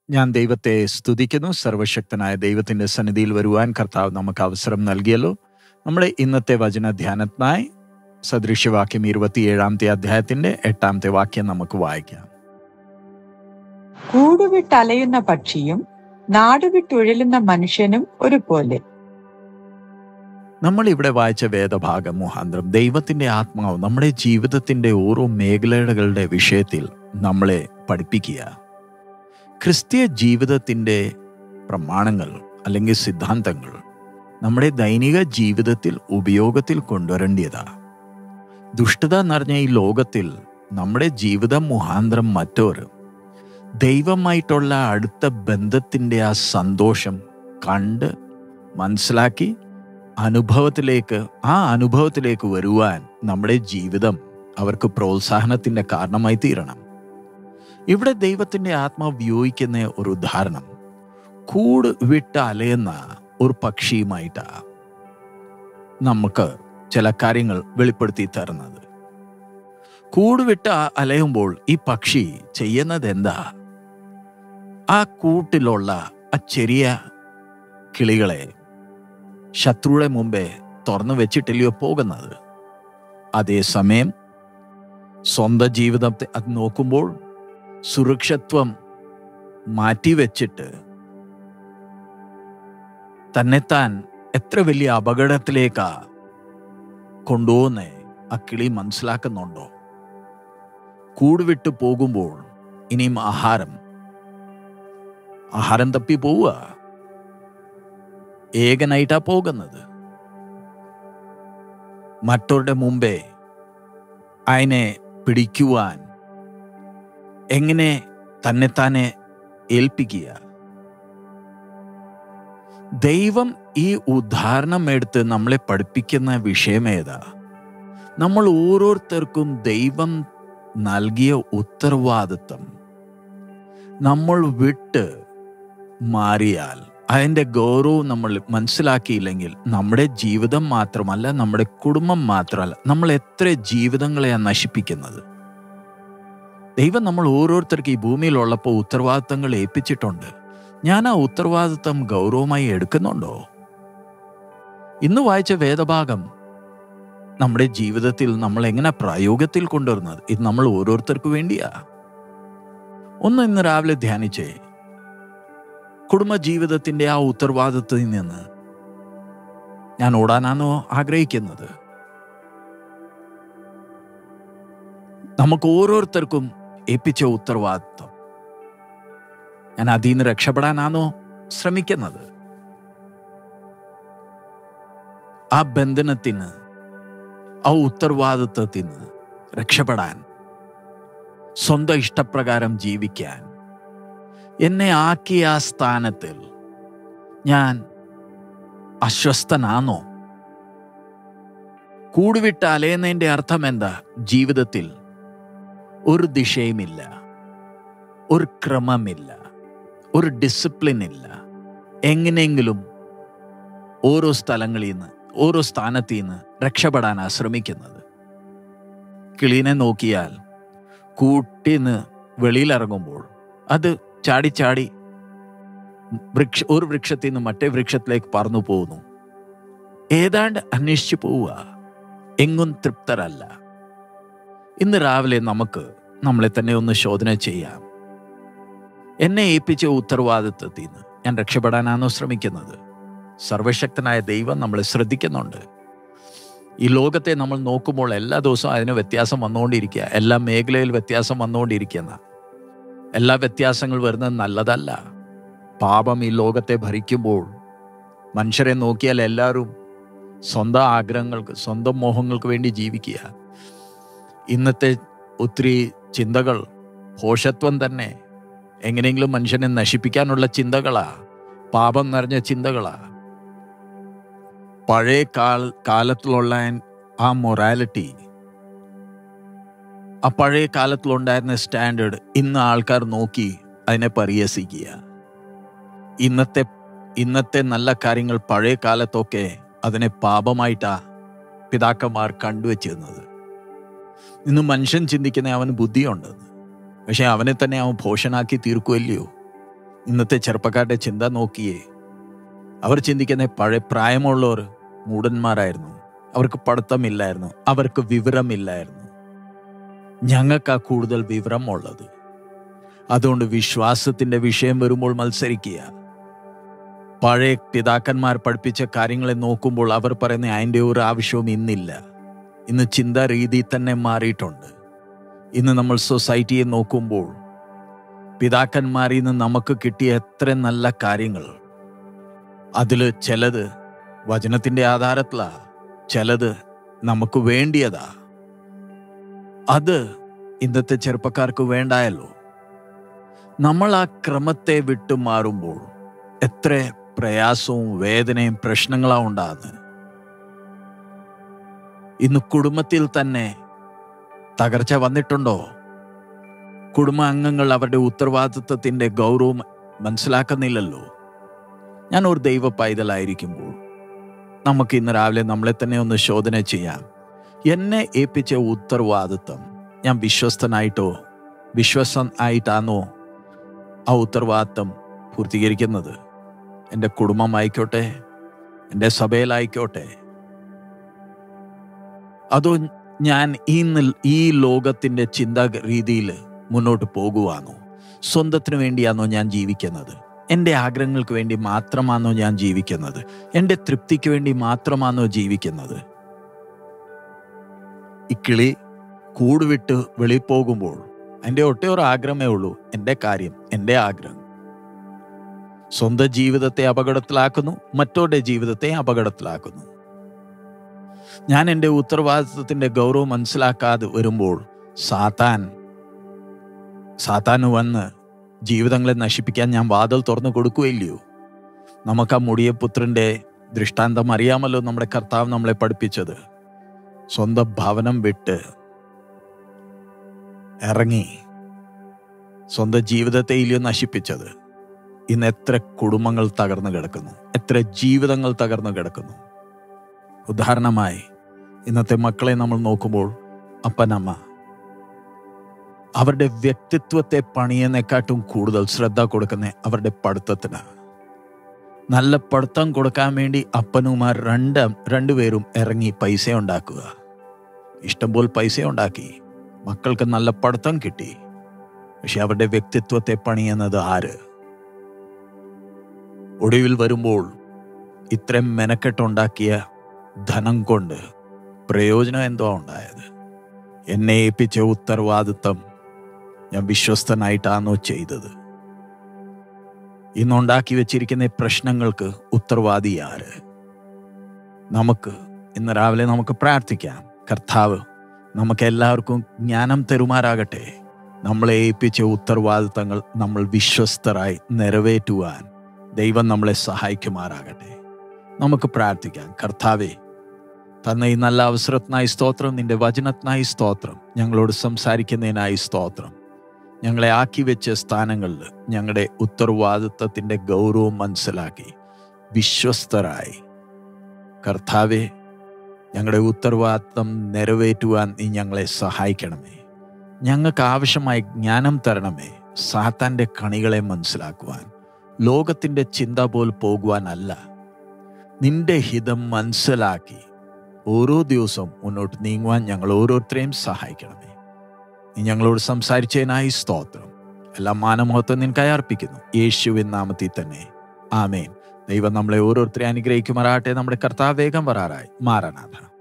ഞാൻ ദൈവത്തെ സ്തുതിക്കുന്നു സർവശക്തനായ ദൈവത്തിന്റെ സന്നിധിയിൽ വരുവാൻ കർത്താവ് നമുക്ക് അവസരം നൽകിയല്ലോ നമ്മുടെ ഇന്നത്തെ വചന ധ്യാനത്തിനായി സദൃശ്യവാക്യം ഇരുപത്തിയേഴാമത്തെ അധ്യായത്തിന്റെ എട്ടാമത്തെ വാക്യം നമുക്ക് വായിക്കാം കൂടുവിട്ടലയുന്ന പക്ഷിയും നാടുവിട്ടുഴലുന്ന മനുഷ്യനും ഒരുപോലെ നമ്മൾ ഇവിടെ വായിച്ച വേദഭാഗം മുഖാന്തരം ദൈവത്തിന്റെ ആത്മാവ് നമ്മുടെ ജീവിതത്തിന്റെ ഓരോ മേഖലകളുടെ വിഷയത്തിൽ നമ്മളെ പഠിപ്പിക്കുക ക്രിസ്തീയ ജീവിതത്തിന്റെ പ്രമാണങ്ങൾ അല്ലെങ്കിൽ സിദ്ധാന്തങ്ങൾ നമ്മുടെ ദൈനിക ജീവിതത്തിൽ ഉപയോഗത്തിൽ കൊണ്ടുവരേണ്ടതാ ദുഷ്ടത നിറഞ്ഞ ഈ ലോകത്തിൽ നമ്മുടെ ജീവിതം മുഖാന്തരം മറ്റൊരു ദൈവമായിട്ടുള്ള അടുത്ത ബന്ധത്തിൻ്റെ ആ സന്തോഷം കണ്ട് മനസ്സിലാക്കി അനുഭവത്തിലേക്ക് ആ അനുഭവത്തിലേക്ക് വരുവാൻ നമ്മുടെ ജീവിതം അവർക്ക് പ്രോത്സാഹനത്തിന്റെ കാരണമായി തീരണം ഇവിടെ ദൈവത്തിന്റെ ആത്മാവ് ഉപയോഗിക്കുന്ന ഒരു ഉദാഹരണം കൂട് വിട്ട് അലയുന്ന ഒരു പക്ഷിയുമായിട്ടാ നമുക്ക് ചില കാര്യങ്ങൾ വെളിപ്പെടുത്തി തരുന്നത് കൂട് വിട്ട് അലയുമ്പോൾ ഈ പക്ഷി ചെയ്യുന്നത് എന്താ ആ കൂട്ടിലുള്ള ആ ചെറിയ കിളികളെ ശത്രുവിടെ മുമ്പേ തുറന്നു വെച്ചിട്ടില്ലയോ പോകുന്നത് അതേസമയം സ്വന്തം ജീവിതത്തെ അത് നോക്കുമ്പോൾ സുരക്ഷത്വം മാറ്റിവെച്ചിട്ട് തന്നെത്താൻ എത്ര വലിയ അപകടത്തിലേക്കാ കൊണ്ടുപോകുന്നേ ആ കിളി മനസ്സിലാക്കുന്നുണ്ടോ കൂടുവിട്ട് പോകുമ്പോൾ ഇനിയും ആഹാരം ആഹാരം തപ്പി പോവുക ഏകനായിട്ടാ പോകുന്നത് മറ്റവരുടെ മുമ്പേ അതിനെ പിടിക്കുവാൻ എങ്ങനെ തന്നെത്താനെ ഏൽപ്പിക്കുക ദൈവം ഈ ഉദാഹരണം എടുത്ത് നമ്മളെ പഠിപ്പിക്കുന്ന വിഷയം ഏതാ നമ്മൾ ഓരോരുത്തർക്കും ദൈവം നൽകിയ ഉത്തരവാദിത്വം നമ്മൾ വിട്ട് മാറിയാൽ അതിൻ്റെ ഗൗരവം നമ്മൾ മനസ്സിലാക്കിയില്ലെങ്കിൽ നമ്മുടെ ജീവിതം മാത്രമല്ല നമ്മുടെ കുടുംബം മാത്രമല്ല നമ്മൾ എത്ര ജീവിതങ്ങളെയാണ് നശിപ്പിക്കുന്നത് ദൈവം നമ്മൾ ഓരോരുത്തർക്ക് ഈ ഭൂമിയിലുള്ളപ്പോൾ ഉത്തരവാദിത്തങ്ങൾ ഏൽപ്പിച്ചിട്ടുണ്ട് ഞാൻ ആ ഉത്തരവാദിത്തം ഗൗരവമായി എടുക്കുന്നുണ്ടോ ഇന്ന് വായിച്ച വേദഭാഗം നമ്മുടെ ജീവിതത്തിൽ നമ്മൾ എങ്ങനെ പ്രയോഗത്തിൽ കൊണ്ടുവരുന്നത് ഇത് നമ്മൾ ഓരോരുത്തർക്ക് വേണ്ടിയാ ഒന്ന് ഇന്ന് രാവിലെ ധ്യാനിച്ചേ കുടുംബജീവിതത്തിന്റെ ആ ഉത്തരവാദിത്വത്തിൽ നിന്ന് ഞാൻ ഓടാനാണോ ആഗ്രഹിക്കുന്നത് നമുക്ക് ഓരോരുത്തർക്കും ഏൽപ്പിച്ച ഉത്തരവാദിത്വം ഞാൻ അതിൽ നിന്ന് രക്ഷപ്പെടാനാണോ ശ്രമിക്കുന്നത് ആ ബന്ധനത്തിന് ആ ഉത്തരവാദിത്വത്തിന് രക്ഷപ്പെടാൻ സ്വന്തം ഇഷ്ടപ്രകാരം ജീവിക്കാൻ എന്നെ ആക്കിയ ആ സ്ഥാനത്തിൽ ഞാൻ അസ്വസ്ഥനാണോ കൂടുവിട്ട് അലയുന്നതിൻ്റെ അർത്ഥം എന്താ ജീവിതത്തിൽ ഒരു ദിശയുമില്ല ഒരു ക്രമമില്ല ഒരു ഡിസിപ്ലിൻ ഇല്ല എങ്ങനെയെങ്കിലും ഓരോ സ്ഥലങ്ങളിൽ നിന്ന് ഓരോ സ്ഥാനത്തിൽ നിന്ന് രക്ഷപ്പെടാനാ ശ്രമിക്കുന്നത് കിളീനെ നോക്കിയാൽ കൂട്ടിന്ന് വെളിയിലിറങ്ങുമ്പോൾ അത് ചാടി ചാടി വൃക്ഷ ഒരു വൃക്ഷത്തിൽ നിന്ന് മറ്റേ വൃക്ഷത്തിലേക്ക് പറന്നു പോകുന്നു ഏതാണ്ട് അന്വേഷിച്ചു പോവുക എങ്ങും തൃപ്തരല്ല ഇന്ന് രാവിലെ നമുക്ക് നമ്മളെ തന്നെ ഒന്ന് ശോധന ചെയ്യാം എന്നെ ഏൽപ്പിച്ച ഉത്തരവാദിത്വത്തിൽ നിന്ന് ഞാൻ രക്ഷപ്പെടാനാണോ ശ്രമിക്കുന്നത് സർവശക്തനായ ദൈവം നമ്മളെ ശ്രദ്ധിക്കുന്നുണ്ട് ഈ ലോകത്തെ നമ്മൾ നോക്കുമ്പോൾ എല്ലാ ദിവസവും അതിന് വ്യത്യാസം വന്നുകൊണ്ടിരിക്കുക എല്ലാ മേഖലയിൽ വ്യത്യാസം വന്നുകൊണ്ടിരിക്കുന്ന എല്ലാ വ്യത്യാസങ്ങൾ വരുന്നത് നല്ലതല്ല പാപം ഈ ലോകത്തെ ഭരിക്കുമ്പോൾ മനുഷ്യരെ നോക്കിയാൽ എല്ലാവരും സ്വന്തം ആഗ്രഹങ്ങൾക്ക് സ്വന്തം മോഹങ്ങൾക്ക് വേണ്ടി ജീവിക്കുക ഇന്നത്തെ ഒത്തിരി ചിന്തകൾ ഭോഷത്വം തന്നെ എങ്ങനെയെങ്കിലും മനുഷ്യനെ നശിപ്പിക്കാനുള്ള ചിന്തകളാ പാപം നിറഞ്ഞ ചിന്തകളാ പഴയ കാല കാലത്തിലുള്ള ആ മൊറാലിറ്റി ആ പഴയ കാലത്തിലുണ്ടായിരുന്ന സ്റ്റാൻഡേർഡ് ഇന്ന് ആൾക്കാർ നോക്കി അതിനെ പരിഹസിക്കുക ഇന്നത്തെ ഇന്നത്തെ നല്ല കാര്യങ്ങൾ പഴയ കാലത്തൊക്കെ അതിനെ പാപമായിട്ടാ പിതാക്കന്മാർ കണ്ടുവച്ചിരുന്നത് ഇന്ന് മനുഷ്യൻ ചിന്തിക്കുന്ന അവന് ബുദ്ധിയുണ്ടെന്ന് പക്ഷെ അവനെ തന്നെ അവൻ ഭോഷനാക്കി തീർക്കുമല്ലയോ ഇന്നത്തെ ചെറുപ്പക്കാരുടെ ചിന്ത നോക്കിയേ അവർ ചിന്തിക്കുന്ന പഴയ പ്രായമുള്ളവർ മൂടന്മാരായിരുന്നു അവർക്ക് പഠിത്തമില്ലായിരുന്നു അവർക്ക് വിവരമില്ലായിരുന്നു ഞങ്ങൾക്കാ കൂടുതൽ വിവരമുള്ളത് അതുകൊണ്ട് വിശ്വാസത്തിന്റെ വിഷയം വരുമ്പോൾ മത്സരിക്കുക പഴയ പിതാക്കന്മാർ പഠിപ്പിച്ച കാര്യങ്ങളെ നോക്കുമ്പോൾ അവർ പറയുന്ന അതിൻ്റെ ഒരു ആവശ്യവും ഇന്നില്ല ഇന്ന് ചിന്താ രീതി തന്നെ മാറിയിട്ടുണ്ട് ഇന്ന് നമ്മൾ സൊസൈറ്റിയെ നോക്കുമ്പോൾ പിതാക്കന്മാരിൽ നിന്ന് നമുക്ക് കിട്ടിയ എത്ര നല്ല കാര്യങ്ങൾ അതിൽ ചിലത് വചനത്തിന്റെ ആധാരത്തിലാ ചിലത് നമുക്ക് വേണ്ടിയതാ അത് ഇന്നത്തെ ചെറുപ്പക്കാർക്ക് വേണ്ടായല്ലോ നമ്മൾ ആ ക്രമത്തെ വിട്ടു മാറുമ്പോൾ എത്ര പ്രയാസവും വേദനയും പ്രശ്നങ്ങളാ ഉണ്ടാകുന്നത് ഇന്ന് കുടുംബത്തിൽ തന്നെ തകർച്ച വന്നിട്ടുണ്ടോ കുടുംബ അംഗങ്ങൾ അവരുടെ ഉത്തരവാദിത്വത്തിന്റെ ഗൗരവം മനസ്സിലാക്കുന്നില്ലല്ലോ ഞാൻ ഒരു ദൈവ പൈതലായിരിക്കുമ്പോൾ നമുക്ക് ഇന്ന് രാവിലെ നമ്മളെ തന്നെ ഒന്ന് ശോധന ചെയ്യാം എന്നെ ഏൽപ്പിച്ച ഉത്തരവാദിത്വം ഞാൻ വിശ്വസ്തനായിട്ടോ വിശ്വസൻ ആയിട്ടാണോ ആ ഉത്തരവാദിത്വം പൂർത്തീകരിക്കുന്നത് എൻ്റെ കുടുംബമായിക്കോട്ടെ എൻ്റെ സഭയിലായിക്കോട്ടെ അതോ ഞാൻ ഈ നിൽ- ഈ ലോകത്തിൻ്റെ ചിന്താ രീതിയിൽ മുന്നോട്ട് പോകുവാണോ സ്വന്തത്തിന് വേണ്ടിയാണോ ഞാൻ ജീവിക്കുന്നത് എൻ്റെ ആഗ്രഹങ്ങൾക്ക് വേണ്ടി മാത്രമാണോ ഞാൻ ജീവിക്കുന്നത് എൻ്റെ തൃപ്തിക്ക് വേണ്ടി മാത്രമാണോ ജീവിക്കുന്നത് ഈ കിളി കൂടുവിട്ട് വെളിയിൽ പോകുമ്പോൾ എൻ്റെ ഒട്ടേ ഒരു ആഗ്രഹമേ ഉള്ളൂ എൻ്റെ കാര്യം എൻ്റെ ആഗ്രഹം സ്വന്തം ജീവിതത്തെ അപകടത്തിലാക്കുന്നു മറ്റവരുടെ ജീവിതത്തെ അപകടത്തിലാക്കുന്നു ഞാൻ എൻ്റെ ഉത്തരവാദിത്വത്തിന്റെ ഗൗരവം മനസ്സിലാക്കാതെ വരുമ്പോൾ സാത്താൻ സാത്താന് വന്ന് ജീവിതങ്ങളെ നശിപ്പിക്കാൻ ഞാൻ വാതിൽ തുറന്നു കൊടുക്കുകയില്ലയോ നമുക്ക് ആ മുടിയ പുത്രന്റെ ദൃഷ്ടാന്തം അറിയാമല്ലോ നമ്മുടെ കർത്താവ് നമ്മളെ പഠിപ്പിച്ചത് സ്വന്തം ഭവനം വിട്ട് ഇറങ്ങി സ്വന്തം ജീവിതത്തെ ഇല്ലയോ നശിപ്പിച്ചത് ഇന്ന് എത്ര കുടുംബങ്ങൾ തകർന്നു കിടക്കുന്നു എത്ര ജീവിതങ്ങൾ തകർന്നു കിടക്കുന്നു ഉദാഹരണമായി ഇന്നത്തെ മക്കളെ നമ്മൾ നോക്കുമ്പോൾ അപ്പനമ്മ അവരുടെ വ്യക്തിത്വത്തെ പണിയുന്നേക്കാട്ടും കൂടുതൽ ശ്രദ്ധ കൊടുക്കുന്ന അവരുടെ പഠിത്തത്തിന് നല്ല പഠിത്തം കൊടുക്കാൻ വേണ്ടി അപ്പനുമാർ രണ്ട് രണ്ടുപേരും ഇറങ്ങി പൈസ ഉണ്ടാക്കുക ഇഷ്ടംപോലെ പൈസ ഉണ്ടാക്കി മക്കൾക്ക് നല്ല പഠിത്തം കിട്ടി പക്ഷെ അവരുടെ വ്യക്തിത്വത്തെ പണിയുന്നത് ആര് ഒടുവിൽ വരുമ്പോൾ ഇത്രയും മെനക്കെട്ടുണ്ടാക്കിയ ധനം കൊണ്ട് പ്രയോജനം എന്തോ ഉണ്ടായത് എന്നെ ഏൽപ്പിച്ച ഉത്തരവാദിത്വം ഞാൻ വിശ്വസ്തനായിട്ടാണോ ചെയ്തത് ഇന്നുണ്ടാക്കി വെച്ചിരിക്കുന്ന ഈ പ്രശ്നങ്ങൾക്ക് ഉത്തരവാദി ആര് നമുക്ക് ഇന്ന് രാവിലെ നമുക്ക് പ്രാർത്ഥിക്കാം കർത്താവ് നമുക്ക് എല്ലാവർക്കും ജ്ഞാനം തരുമാറാകട്ടെ നമ്മളെ ഏൽപ്പിച്ച ഉത്തരവാദിത്തങ്ങൾ നമ്മൾ വിശ്വസ്തരായി നിറവേറ്റുവാൻ ദൈവം നമ്മളെ സഹായിക്കുമാറാകട്ടെ നമുക്ക് പ്രാർത്ഥിക്കാം കർത്താവേ തന്ന ഈ നല്ല അവസരത്തിനായി സ്തോത്രം നിന്റെ വചനത്തിനായി സ്തോത്രം ഞങ്ങളോട് സംസാരിക്കുന്നതിനായി സ്തോത്രം ഞങ്ങളെ ആക്കി വെച്ച സ്ഥാനങ്ങളിൽ ഞങ്ങളുടെ ഉത്തരവാദിത്വത്തിന്റെ ഗൗരവം മനസ്സിലാക്കി വിശ്വസ്തരായി കർത്താവെ ഞങ്ങളുടെ ഉത്തരവാദിത്വം നിറവേറ്റുവാൻ നീ ഞങ്ങളെ സഹായിക്കണമേ ഞങ്ങൾക്ക് ആവശ്യമായ ജ്ഞാനം തരണമേ സാത്താന്റെ കണികളെ മനസ്സിലാക്കുവാൻ ലോകത്തിന്റെ ചിന്ത പോൽ പോകുവാനല്ല നിന്റെ ഹിതം മനസ്സിലാക്കി ഓരോ ദിവസവും മുന്നോട്ട് നീങ്ങുവാൻ ഞങ്ങൾ ഓരോരുത്തരെയും സഹായിക്കണമേ നീ ഞങ്ങളോട് സംസാരിച്ചതിനായി സ്തോത്രം എല്ലാ മാനമഹത്വം നിനക്കായി അർപ്പിക്കുന്നു യേശുവിൻ നാമത്തിൽ തന്നെ ആമേൻ ദൈവം നമ്മളെ ഓരോരുത്തരെ അനുഗ്രഹിക്കുമാറാട്ടെ നമ്മുടെ കർത്താവ് വേഗം വരാറായി മാറാനാഥ